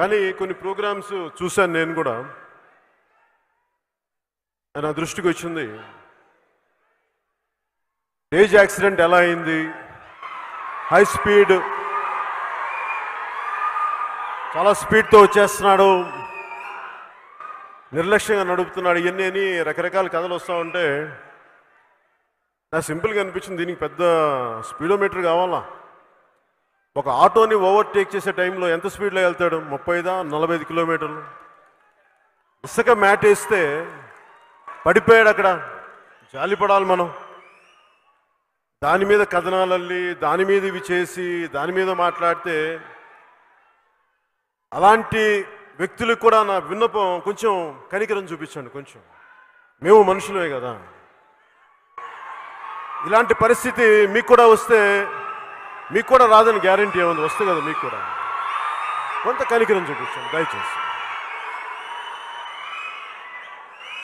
కానీ కొన్ని ప్రోగ్రామ్స్ చూశాను నేను కూడా నా దృష్టికి వచ్చింది ఏజ్ యాక్సిడెంట్ ఎలా అయింది హై స్పీడ్ చాలా స్పీడ్తో వచ్చేస్తున్నాడు నిర్లక్ష్యంగా నడుపుతున్నాడు ఇవన్నీ అని రకరకాల కథలు వస్తూ ఉంటే నాకు సింపుల్గా అనిపించింది దీనికి పెద్ద స్పీడోమీటర్ కావాలా ఒక ఆటోని ఓవర్టేక్ చేసే టైంలో ఎంత స్పీడ్లో వెళ్తాడు ముప్పైదా నలభై ఐదు కిలోమీటర్లు ఇసుక మ్యాట్ వేస్తే పడిపోయాడు అక్కడ జాలిపడాలి మనం దాని మీద కథనాలల్లి దాని మీద ఇవి చేసి దాని మీద మాట్లాడితే అలాంటి వ్యక్తులకు కూడా నా విన్నపం కొంచెం కనికరం చూపించండి కొంచెం మేము మనుషులమే కదా ఇలాంటి పరిస్థితి మీకు కూడా వస్తే మీకు కూడా రాదని గ్యారంటీ ఏముంది వస్తే కదా మీకు కూడా కొంత కనికరం చూపించండి దయచేసి